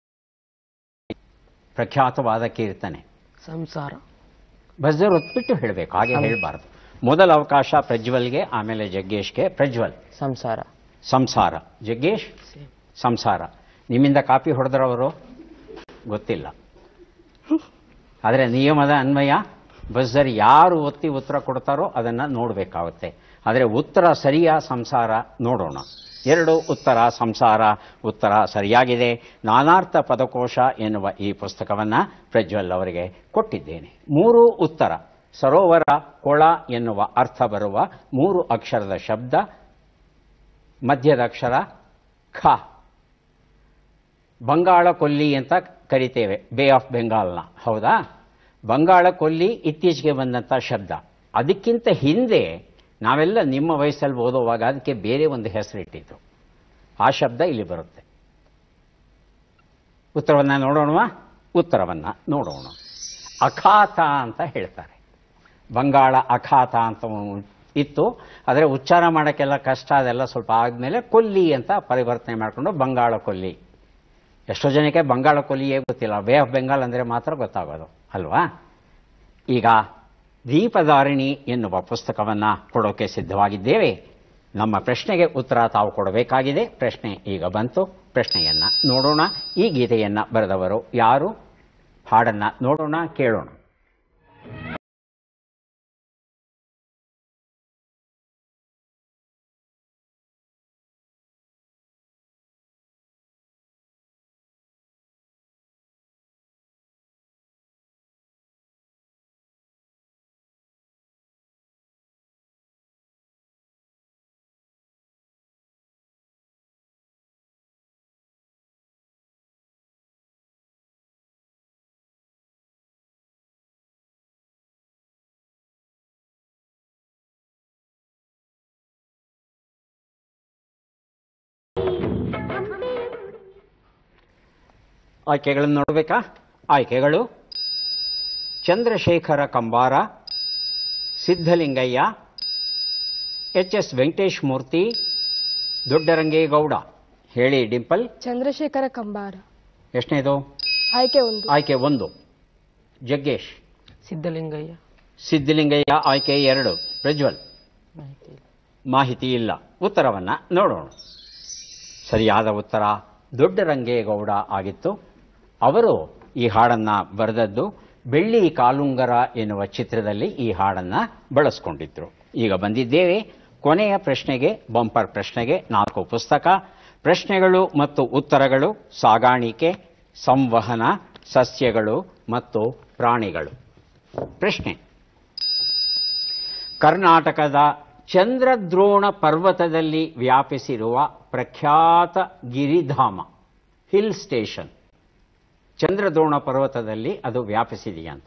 ಪ್ರಖ್ಯಾತವಾದ ಕೀರ್ತನೆ ಸಂಸಾರ ಬಜರ್ ಒತ್ಬಿಟ್ಟು ಹೇಳಬೇಕು ಹಾಗೆ ಹೇಳಬಾರ್ದು ಮೊದಲ ಅವಕಾಶ ಪ್ರಜ್ವಲ್ಗೆ ಆಮೇಲೆ ಜಗ್ಗೇಶ್ಗೆ ಪ್ರಜ್ವಲ್ ಸಂಸಾರ ಸಂಸಾರ ಜಗ್ಗೇಶ್ ಸಂಸಾರ ನಿಮ್ಮಿಂದ ಕಾಪಿ ಹೊಡೆದ್ರವರು ಗೊತ್ತಿಲ್ಲ ಆದರೆ ನಿಯಮದ ಅನ್ವಯ ಬಜರ್ ಯಾರು ಒತ್ತಿ ಉತ್ತರ ಕೊಡ್ತಾರೋ ಅದನ್ನು ನೋಡಬೇಕಾಗುತ್ತೆ ಆದರೆ ಉತ್ತರ ಸರಿಯ ಸಂಸಾರ ನೋಡೋಣ ಎರಡು ಉತ್ತರ ಸಂಸಾರ ಉತ್ತರ ಸರಿಯಾಗಿದೆ ನಾನಾರ್ಥ ಪದಕೋಶ ಎನ್ನುವ ಈ ಪುಸ್ತಕವನ್ನು ಪ್ರಜ್ವಲ್ ಅವರಿಗೆ ಕೊಟ್ಟಿದ್ದೇನೆ ಮೂರು ಉತ್ತರ ಸರೋವರ ಕೊಳ ಎನ್ನುವ ಅರ್ಥ ಬರುವ ಮೂರು ಅಕ್ಷರದ ಶಬ್ದ ಮಧ್ಯದ ಅಕ್ಷರ ಖ ಬಂಗಾಳ ಕೊಲ್ಲಿ ಅಂತ ಕರಿತೇವೆ ಬೇ ಆಫ್ ಬೆಂಗಾಲ್ನ ಹೌದಾ ಬಂಗಾಳ ಕೊಲ್ಲಿ ಇತ್ತೀಚೆಗೆ ಬಂದಂಥ ಶಬ್ದ ಅದಕ್ಕಿಂತ ಹಿಂದೆ ನಾವೆಲ್ಲ ನಿಮ್ಮ ವಯಸ್ಸಲ್ಲಿ ಓದುವಾಗ ಅದಕ್ಕೆ ಬೇರೆ ಒಂದು ಹೆಸರಿಟ್ಟಿದ್ದು ಆ ಶಬ್ದ ಇಲ್ಲಿ ಬರುತ್ತೆ ಉತ್ತರವನ್ನು ನೋಡೋಣವಾ ಉತ್ತರವನ್ನು ನೋಡೋಣ ಅಖಾತ ಅಂತ ಹೇಳ್ತಾರೆ ಬಂಗಾಳ ಅಖಾತ ಅಂತ ಇತ್ತು ಆದರೆ ಉಚ್ಚಾರ ಮಾಡೋಕ್ಕೆಲ್ಲ ಕಷ್ಟ ಅದೆಲ್ಲ ಸ್ವಲ್ಪ ಆದಮೇಲೆ ಕೊಲ್ಲಿ ಅಂತ ಪರಿವರ್ತನೆ ಮಾಡಿಕೊಂಡು ಬಂಗಾಳ ಕೊಲ್ಲಿ ಎಷ್ಟೋ ಜನಕ್ಕೆ ಬಂಗಾಳ ಕೊಲ್ಲಿಯೇ ಗೊತ್ತಿಲ್ಲ ವೇ ಆಫ್ ಬೆಂಗಾಲ್ ಅಂದರೆ ಮಾತ್ರ ಗೊತ್ತಾಗೋದು ಅಲ್ವಾ ಈಗ ದೀಪಧಾರಿಣಿ ಎನ್ನುವ ಪುಸ್ತಕವನ್ನು ಕೊಡೋಕೆ ಸಿದ್ಧವಾಗಿದ್ದೇವೆ ನಮ್ಮ ಪ್ರಶ್ನೆಗೆ ಉತ್ತರ ತಾವು ಕೊಡಬೇಕಾಗಿದೆ ಪ್ರಶ್ನೆ ಈಗ ಬಂತು ಪ್ರಶ್ನೆಯನ್ನ ನೋಡೋಣ ಈ ಗೀತೆಯನ್ನ ಬರೆದವರು ಯಾರು ಹಾಡನ್ನ ನೋಡೋಣ ಕೇಳೋಣ ಆಯ್ಕೆಗಳನ್ನು ನೋಡಬೇಕಾ ಆಯ್ಕೆಗಳು ಚಂದ್ರಶೇಖರ ಕಂಬಾರ ಸಿದ್ಧಲಿಂಗಯ್ಯ ಎಚ್ ಎಸ್ ವೆಂಕಟೇಶ್ ಮೂರ್ತಿ ದೊಡ್ಡರಂಗೇಗೌಡ ಹೇಳಿ ಡಿಂಪಲ್ ಚಂದ್ರಶೇಖರ ಕಂಬಾರ ಎಷ್ಟನೇದು ಆಯ್ಕೆ ಒಂದು ಆಯ್ಕೆ ಒಂದು ಜಗ್ಗೇಶ್ ಸಿದ್ಧಲಿಂಗಯ್ಯ ಸಿದ್ಧಲಿಂಗಯ್ಯ ಆಯ್ಕೆ ಎರಡು ಪ್ರಜ್ವಲ್ ಮಾಹಿತಿ ಇಲ್ಲ. ಮಾಹಿತಿ ಇಲ್ಲ ಉತ್ತರವನ್ನ ನೋಡೋಣ ಸರಿಯಾದ ಉತ್ತರ ದೊಡ್ಡರಂಗೇಗೌಡ ಆಗಿತ್ತು ಅವರು ಈ ಹಾಡನ್ನ ಬರೆದದ್ದು ಬೆಳ್ಳಿ ಕಾಲುಂಗರ ಎನ್ನುವ ಚಿತ್ರದಲ್ಲಿ ಈ ಹಾಡನ್ನ ಬಳಸ್ಕೊಂಡಿದ್ರು ಈಗ ಬಂದಿದ್ದೇವೆ ಕೊನೆಯ ಪ್ರಶ್ನೆಗೆ ಬಂಪರ್ ಪ್ರಶ್ನೆಗೆ ನಾಲ್ಕು ಪುಸ್ತಕ ಪ್ರಶ್ನೆಗಳು ಮತ್ತು ಉತ್ತರಗಳು ಸಾಗಾಣಿಕೆ ಸಂವಹನ ಸಸ್ಯಗಳು ಮತ್ತು ಪ್ರಾಣಿಗಳು ಪ್ರಶ್ನೆ ಕರ್ನಾಟಕದ ಚಂದ್ರದ್ರೋಣ ಪರ್ವತದಲ್ಲಿ ವ್ಯಾಪಿಸಿರುವ ಪ್ರಖ್ಯಾತ ಗಿರಿಧಾಮ ಹಿಲ್ ಸ್ಟೇಷನ್ ಚಂದ್ರದ್ರೋಣ ಪರ್ವತದಲ್ಲಿ ಅದು ವ್ಯಾಪಿಸಿದೆಯಂತೆ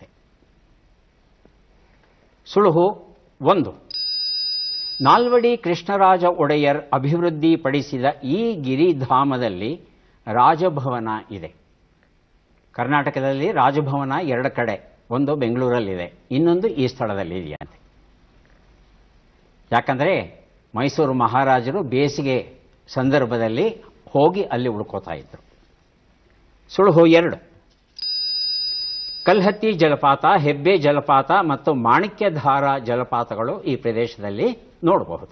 ಸುಳುಹು ಒಂದು ನಾಲ್ವಡಿ ಕೃಷ್ಣರಾಜ ಒಡೆಯರ್ ಅಭಿವೃದ್ಧಿಪಡಿಸಿದ ಈ ಗಿರಿಧಾಮದಲ್ಲಿ ರಾಜಭವನ ಇದೆ ಕರ್ನಾಟಕದಲ್ಲಿ ರಾಜಭವನ ಎರಡು ಕಡೆ ಒಂದು ಬೆಂಗಳೂರಲ್ಲಿದೆ ಇನ್ನೊಂದು ಈ ಸ್ಥಳದಲ್ಲಿ ಇದೆಯಂತೆ ಯಾಕಂದರೆ ಮೈಸೂರು ಮಹಾರಾಜರು ಬೇಸಿಗೆ ಸಂದರ್ಭದಲ್ಲಿ ಹೋಗಿ ಅಲ್ಲಿ ಉಳ್ಕೋತಾ ಇದ್ರು ಸುಳುಹು ಎರಡು ಕಲ್ಹತ್ತಿ ಜಲಪಾತ ಹೆಬ್ಬೆ ಜಲಪಾತ ಮತ್ತು ಮಾಣಿಕ್ಯಧಾರ ಜಲಪಾತಗಳು ಈ ಪ್ರದೇಶದಲ್ಲಿ ನೋಡಬಹುದು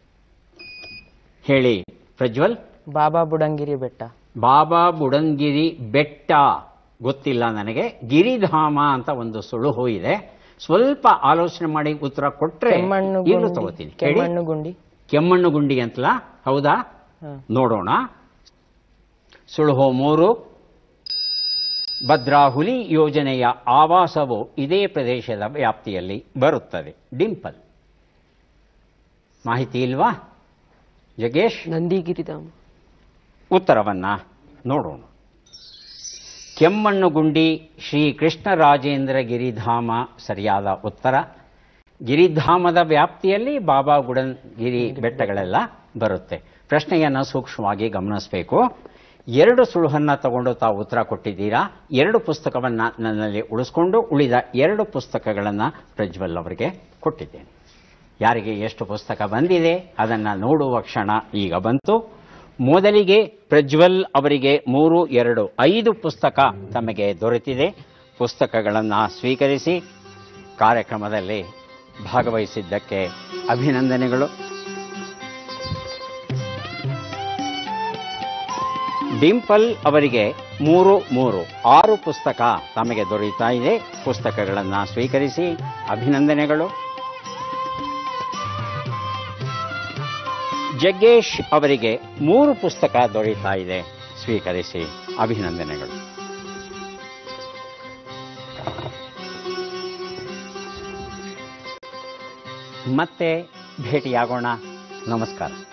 ಹೇಳಿ ಪ್ರಜ್ವಲ್ ಬಾಬಾ ಬುಡಂಗಿರಿ ಬೆಟ್ಟ ಬಾಬಾ ಬುಡನ್ಗಿರಿ ಬೆಟ್ಟ ಗೊತ್ತಿಲ್ಲ ನನಗೆ ಗಿರಿಧಾಮ ಅಂತ ಒಂದು ಸುಳುಹು ಇದೆ ಸ್ವಲ್ಪ ಆಲೋಚನೆ ಮಾಡಿ ಉತ್ತರ ಕೊಟ್ರೆ ಕೆಮ್ಮಣ್ಣು ಈಗಲೂ ಗುಂಡಿ ತಗೋತೀನಿ ಹೇಳಿ ಕೆಮ್ಮಣ್ಣು ಗುಂಡಿ ಕೆಮ್ಮಣ್ಣು ಗುಂಡಿ ಅಂತಲ್ಲ ಹೌದಾ ಹ. ನೋಡೋಣ ಸುಳುಹು ಮೂರು ಭದ್ರಾ ಹುಲಿ ಯೋಜನೆಯ ಆವಾಸವು ಇದೇ ಪ್ರದೇಶದ ವ್ಯಾಪ್ತಿಯಲ್ಲಿ ಬರುತ್ತದೆ ಡಿಂಪಲ್ ಮಾಹಿತಿ ಇಲ್ವಾ ಜಗೇಶ್ ನಂದಿಗಿರಿಧಾಮ ಉತ್ತರವನ್ನ ನೋಡೋಣ ಕೆಮ್ಮಣ್ಣುಗುಂಡಿ ಶ್ರೀ ಕೃಷ್ಣರಾಜೇಂದ್ರ ಗಿರಿಧಾಮ ಸರಿಯಾದ ಉತ್ತರ ಗಿರಿಧಾಮದ ವ್ಯಾಪ್ತಿಯಲ್ಲಿ ಬಾಬಾ ಗುಡನ್ಗಿರಿ ಬೆಟ್ಟಗಳೆಲ್ಲ ಬರುತ್ತೆ ಪ್ರಶ್ನೆಯನ್ನು ಸೂಕ್ಷ್ಮವಾಗಿ ಗಮನಿಸಬೇಕು ಎರಡು ಸುಳುಹನ್ನ ತಗೊಂಡು ತಾವು ಉತ್ತರ ಕೊಟ್ಟಿದ್ದೀರಾ ಎರಡು ಪುಸ್ತಕವನ್ನು ನನ್ನಲ್ಲಿ ಉಳಿಸ್ಕೊಂಡು ಉಳಿದ ಎರಡು ಪುಸ್ತಕಗಳನ್ನು ಪ್ರಜ್ವಲ್ ಅವರಿಗೆ ಕೊಟ್ಟಿದ್ದೇನೆ ಯಾರಿಗೆ ಎಷ್ಟು ಪುಸ್ತಕ ಬಂದಿದೆ ಅದನ್ನು ನೋಡುವ ಕ್ಷಣ ಈಗ ಬಂತು ಮೊದಲಿಗೆ ಪ್ರಜ್ವಲ್ ಅವರಿಗೆ ಮೂರು ಎರಡು ಐದು ಪುಸ್ತಕ ತಮಗೆ ದೊರೆತಿದೆ ಪುಸ್ತಕಗಳನ್ನು ಸ್ವೀಕರಿಸಿ ಕಾರ್ಯಕ್ರಮದಲ್ಲಿ ಭಾಗವಹಿಸಿದ್ದಕ್ಕೆ ಅಭಿನಂದನೆಗಳು ಡಿಂಪಲ್ ಅವರಿಗೆ ಮೂರು ಮೂರು ಆರು ಪುಸ್ತಕ ತಮಗೆ ದೊರೆಯುತ್ತಾ ಇದೆ ಪುಸ್ತಕಗಳನ್ನು ಸ್ವೀಕರಿಸಿ ಅಭಿನಂದನೆಗಳು ಜಗ್ಗೇಶ್ ಅವರಿಗೆ ಮೂರು ಪುಸ್ತಕ ದೊರೆಯುತ್ತಾ ಇದೆ ಸ್ವೀಕರಿಸಿ ಅಭಿನಂದನೆಗಳು ಮತ್ತೆ ಭೇಟಿಯಾಗೋಣ ನಮಸ್ಕಾರ